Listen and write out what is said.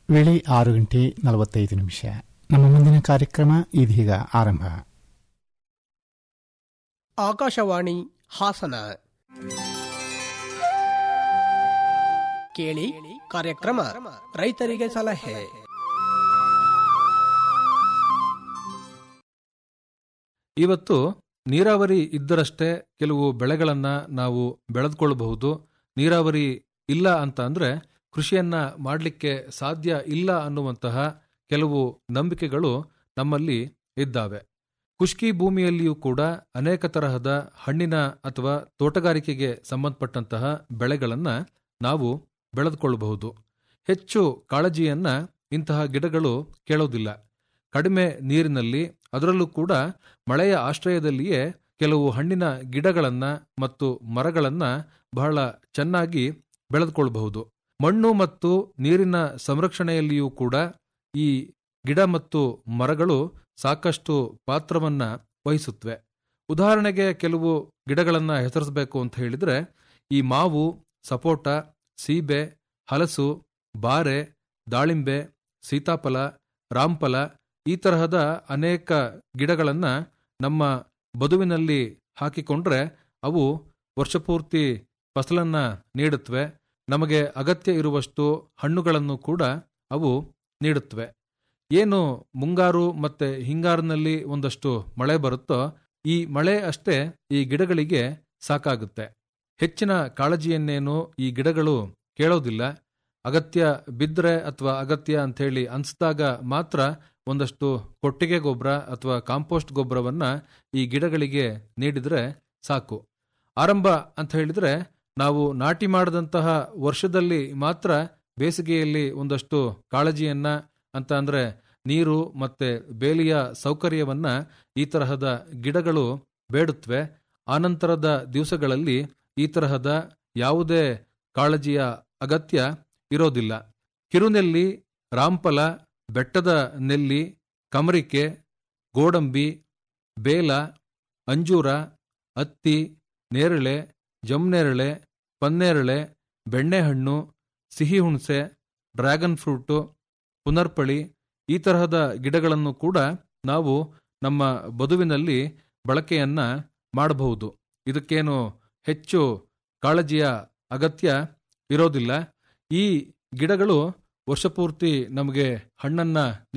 ವೇಳೆ ಆರು ಗಂಟೆ ನಲವತ್ತೈದು ನಿಮಿಷ ನಮ್ಮ ಮುಂದಿನ ಕಾರ್ಯಕ್ರಮ ಇದೀಗ ಆರಂಭ ಆಕಾಶವಾಣಿ ಹಾಸನ ಕೇಳಿ ಕಾರ್ಯಕ್ರಮ ರೈತರಿಗೆ ಸಲಹೆ ಇವತ್ತು ನೀರಾವರಿ ಇದ್ದರಷ್ಟೇ ಕೆಲವು ಬೆಳೆಗಳನ್ನ ನಾವು ಬೆಳೆದುಕೊಳ್ಳಬಹುದು ನೀರಾವರಿ ಇಲ್ಲ ಅಂತ ಅಂದ್ರೆ ಕೃಷಿಯನ್ನ ಮಾಡಲಿಕ್ಕೆ ಸಾಧ್ಯ ಇಲ್ಲ ಅನ್ನುವಂತಹ ಕೆಲವು ನಂಬಿಕೆಗಳು ನಮ್ಮಲ್ಲಿ ಇದ್ದಾವೆ ಖುಷ್ಕಿ ಭೂಮಿಯಲ್ಲಿಯೂ ಕೂಡ ಅನೇಕ ತರಹದ ಹಣ್ಣಿನ ಅಥವಾ ತೋಟಗಾರಿಕೆಗೆ ಸಂಬಂಧಪಟ್ಟಂತಹ ಬೆಳೆಗಳನ್ನ ನಾವು ಬೆಳೆದುಕೊಳ್ಳಬಹುದು ಹೆಚ್ಚು ಕಾಳಜಿಯನ್ನ ಇಂತಹ ಗಿಡಗಳು ಕೇಳೋದಿಲ್ಲ ಕಡಿಮೆ ನೀರಿನಲ್ಲಿ ಅದರಲ್ಲೂ ಕೂಡ ಮಳೆಯ ಆಶ್ರಯದಲ್ಲಿಯೇ ಕೆಲವು ಹಣ್ಣಿನ ಗಿಡಗಳನ್ನ ಮತ್ತು ಮರಗಳನ್ನ ಬಹಳ ಚೆನ್ನಾಗಿ ಬೆಳೆದುಕೊಳ್ಳಬಹುದು ಮಣ್ಣು ಮತ್ತು ನೀರಿನ ಸಂರಕ್ಷಣೆಯಲ್ಲಿಯೂ ಕೂಡ ಈ ಗಿಡ ಮತ್ತು ಮರಗಳು ಸಾಕಷ್ಟು ಪಾತ್ರವನ್ನ ವಹಿಸುತ್ತವೆ ಉದಾಹರಣೆಗೆ ಕೆಲವು ಗಿಡಗಳನ್ನ ಹೆಸರಿಸಬೇಕು ಅಂತ ಹೇಳಿದ್ರೆ ಈ ಮಾವು ಸಪೋಟ ಸೀಬೆ ಹಲಸು ಬಾರೆ ದಾಳಿಂಬೆ ಸೀತಾಫಲ ರಾಂಫಲ ಈ ತರಹದ ಅನೇಕ ಗಿಡಗಳನ್ನ ನಮ್ಮ ಬದುವಿನಲ್ಲಿ ಹಾಕಿಕೊಂಡ್ರೆ ಅವು ವರ್ಷಪೂರ್ತಿ ಫಸಲನ್ನ ನೀಡುತ್ತವೆ ನಮಗೆ ಅಗತ್ಯ ಇರುವಷ್ಟು ಹಣ್ಣುಗಳನ್ನು ಕೂಡ ಅವು ನೀಡುತ್ತವೆ ಏನು ಮುಂಗಾರು ಮತ್ತೆ ಹಿಂಗಾರಿನಲ್ಲಿ ಒಂದಷ್ಟು ಮಳೆ ಬರುತ್ತೋ ಈ ಮಳೆ ಅಷ್ಟೇ ಈ ಗಿಡಗಳಿಗೆ ಸಾಕಾಗುತ್ತೆ ಹೆಚ್ಚಿನ ಕಾಳಜಿಯನ್ನೇನು ಈ ಗಿಡಗಳು ಕೇಳೋದಿಲ್ಲ ಅಗತ್ಯ ಬಿದ್ದರೆ ಅಥವಾ ಅಗತ್ಯ ಅಂಥೇಳಿ ಅನಿಸಿದಾಗ ಮಾತ್ರ ಒಂದಷ್ಟು ಕೊಟ್ಟಿಗೆ ಗೊಬ್ಬರ ಅಥವಾ ಕಾಂಪೋಸ್ಟ್ ಗೊಬ್ಬರವನ್ನ ಈ ಗಿಡಗಳಿಗೆ ನೀಡಿದ್ರೆ ಸಾಕು ಆರಂಭ ಅಂತ ಹೇಳಿದ್ರೆ ನಾವು ನಾಟಿ ಮಾಡಿದಂತಹ ವರ್ಷದಲ್ಲಿ ಮಾತ್ರ ಬೇಸಿಗೆಯಲ್ಲಿ ಒಂದಷ್ಟು ಕಾಳಜಿಯನ್ನ ಅಂತ ಅಂದ್ರೆ ನೀರು ಮತ್ತೆ ಬೇಲಿಯ ಸೌಕರ್ಯವನ್ನ ಈ ತರಹದ ಗಿಡಗಳು ಬೇಡುತ್ತವೆ ಆನಂತರದ ದಿವಸಗಳಲ್ಲಿ ಈ ತರಹದ ಯಾವುದೇ ಕಾಳಜಿಯ ಅಗತ್ಯ ಇರೋದಿಲ್ಲ ಕಿರುನೆಲ್ಲಿ ರಾಂಪಲ ಬೆಟ್ಟದ ನೆಲ್ಲಿ ಕಮರಿಕೆ ಗೋಡಂಬಿ ಬೇಲ ಅಂಜೂರ ಹತ್ತಿ ನೇರಳೆ ಜಮ್ನೇರಳೆ ಪನ್ನೇರಳೆ ಬೆಣ್ಣೆಹಣ್ಣು ಸಿಹಿ ಹುಣಸೆ ಡ್ರ್ಯಾಗನ್ ಫ್ರೂಟು ಪುನರ್ಪಳಿ ಈ ತರಹದ ಗಿಡಗಳನ್ನು ಕೂಡ ನಾವು ನಮ್ಮ ಬದುವಿನಲ್ಲಿ ಬಳಕೆಯನ್ನ ಮಾಡಬಹುದು ಇದಕ್ಕೇನು ಹೆಚ್ಚು ಕಾಳಜಿಯ ಅಗತ್ಯ ಇರೋದಿಲ್ಲ ಈ ಗಿಡಗಳು ವರ್ಷಪೂರ್ತಿ ನಮಗೆ ಹಣ್ಣನ್ನ